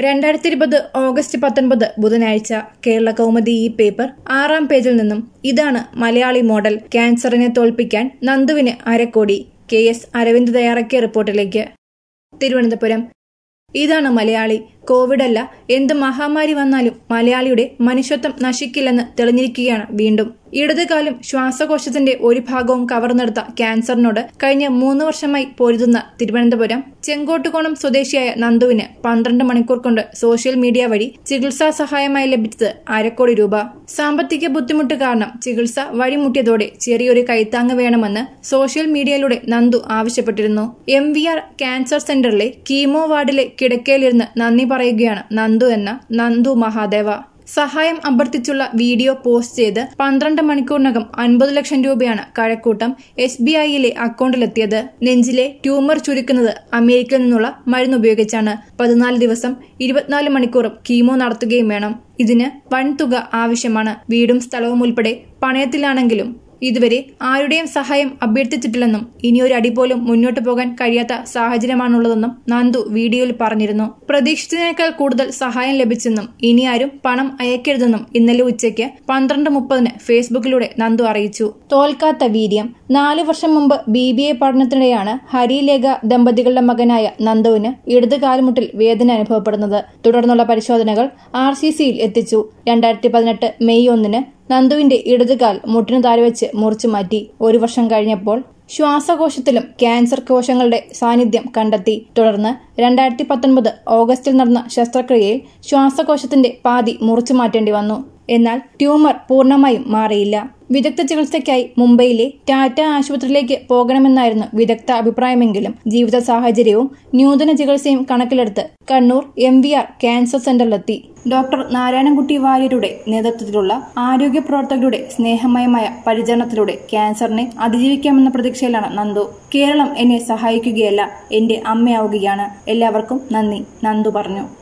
രണ്ടായിരത്തി ഇരുപത് ഓഗസ്റ്റ് പത്തൊൻപത് ബുധനാഴ്ച കേരള കൗമുദി ഈ പേപ്പർ ആറാം പേജിൽ നിന്നും ഇതാണ് മലയാളി മോഡൽ ക്യാൻസറിനെ തോൽപ്പിക്കാൻ നന്ദുവിന് അരക്കോടി കെ എസ് അരവിന്ദ് തയ്യാറാക്കിയ റിപ്പോർട്ടിലേക്ക് തിരുവനന്തപുരം ഇതാണ് മലയാളി കോവിഡ് അല്ല എന്ത് മഹാമാരി വന്നാലും മലയാളിയുടെ മനുഷ്യത്വം നശിക്കില്ലെന്ന് തെളിഞ്ഞിരിക്കുകയാണ് വീണ്ടും ഇടതുകാലം ശ്വാസകോശത്തിന്റെ ഒരു ഭാഗവും കവർന്നെടുത്ത ക്യാൻസറിനോട് കഴിഞ്ഞ മൂന്ന് വർഷമായി പൊരുതുന്ന തിരുവനന്തപുരം ചെങ്കോട്ടുകോണം സ്വദേശിയായ നന്ദുവിന് പന്ത്രണ്ട് മണിക്കൂർ കൊണ്ട് സോഷ്യൽ മീഡിയ വഴി ചികിത്സാ സഹായമായി ലഭിച്ചത് അരക്കോടി രൂപ സാമ്പത്തിക ബുദ്ധിമുട്ട് കാരണം ചികിത്സ വഴിമുട്ടിയതോടെ ചെറിയൊരു കൈത്താങ്ങ് വേണമെന്ന് സോഷ്യൽ മീഡിയയിലൂടെ നന്ദു ആവശ്യപ്പെട്ടിരുന്നു എം വി ആർ ക്യാൻസർ സെന്ററിലെ കീമോ വാർഡിലെ കിടക്കയിലിരുന്ന് നന്ദി പറയുകയാണ് നന്ദു എന്ന നന്ദു മഹാദേവ സഹായം അഭ്യർത്ഥിച്ചുള്ള വീഡിയോ പോസ്റ്റ് ചെയ്ത് പന്ത്രണ്ട് മണിക്കൂറിനകം അൻപത് ലക്ഷം രൂപയാണ് കഴക്കൂട്ടം എസ് ബി ഐയിലെ അക്കൗണ്ടിലെത്തിയത് നെഞ്ചിലെ ട്യൂമർ ചുരുക്കുന്നത് അമേരിക്കയിൽ നിന്നുള്ള മരുന്ന് ഉപയോഗിച്ചാണ് പതിനാല് ദിവസം ഇരുപത്തിനാല് മണിക്കൂറും കീമോ നടത്തുകയും വേണം ഇതിന് വൻതുക ആവശ്യമാണ് വീടും സ്ഥലവും ഉൾപ്പെടെ പണയത്തിലാണെങ്കിലും ഇതുവരെ ആരുടെയും സഹായം അഭ്യർത്ഥിച്ചിട്ടില്ലെന്നും ഇനിയൊരു അടി പോലും മുന്നോട്ടു പോകാൻ കഴിയാത്ത സാഹചര്യമാണുള്ളതെന്നും നന്ദു വീഡിയോയിൽ പറഞ്ഞിരുന്നു പ്രതീക്ഷിച്ചതിനേക്കാൾ കൂടുതൽ സഹായം ലഭിച്ചെന്നും ഇനി ആരും പണം അയക്കരുതെന്നും ഇന്നലെ ഉച്ചയ്ക്ക് പന്ത്രണ്ട് മുപ്പതിന് ഫേസ്ബുക്കിലൂടെ നന്ദു അറിയിച്ചു തോൽക്കാത്ത വീര്യം നാലു വർഷം മുമ്പ് ബി ബി എ പഠനത്തിനിടെയാണ് ഹരിലേഖ ദമ്പതികളുടെ മകനായ നന്ദുവിന് ഇടത് കാൽമുട്ടിൽ വേദന അനുഭവപ്പെടുന്നത് തുടർന്നുള്ള പരിശോധനകൾ ആർ സി സിയിൽ എത്തിച്ചു രണ്ടായിരത്തി പതിനെട്ട് മെയ് ഒന്നിന് നന്ദുവിന്റെ ഇടതുകാൽ മുട്ടിനു താരവെച്ച് മുറിച്ചു മാറ്റി ഒരു വർഷം കഴിഞ്ഞപ്പോൾ ശ്വാസകോശത്തിലും ക്യാൻസർ കോശങ്ങളുടെ സാന്നിധ്യം കണ്ടെത്തി തുടർന്ന് രണ്ടായിരത്തി പത്തൊൻപത് ഓഗസ്റ്റിൽ നടന്ന ശസ്ത്രക്രിയയിൽ ശ്വാസകോശത്തിന്റെ പാതി മുറിച്ചു മാറ്റേണ്ടി വന്നു എന്നാൽ ട്യൂമർ പൂർണ്ണമായും മാറിയില്ല വിദഗ്ധ ചികിത്സയ്ക്കായി മുംബൈയിലെ ടാറ്റ ആശുപത്രിയിലേക്ക് പോകണമെന്നായിരുന്നു വിദഗ്ധ അഭിപ്രായമെങ്കിലും ജീവിത സാഹചര്യവും നൂതന ചികിത്സയും കണക്കിലെടുത്ത് Kannur M V R cancer സെന്ററിലെത്തി ഡോക്ടർ നാരായണൻകുട്ടി വാര്യരുടെ നേതൃത്വത്തിലുള്ള ആരോഗ്യ പ്രവർത്തകരുടെ സ്നേഹമയമായ പരിചരണത്തിലൂടെ ക്യാൻസറിനെ അതിജീവിക്കാമെന്ന പ്രതീക്ഷയിലാണ് നന്ദു കേരളം എന്നെ സഹായിക്കുകയല്ല എന്റെ അമ്മയാവുകയാണ് എല്ലാവർക്കും നന്ദി നന്ദു പറഞ്ഞു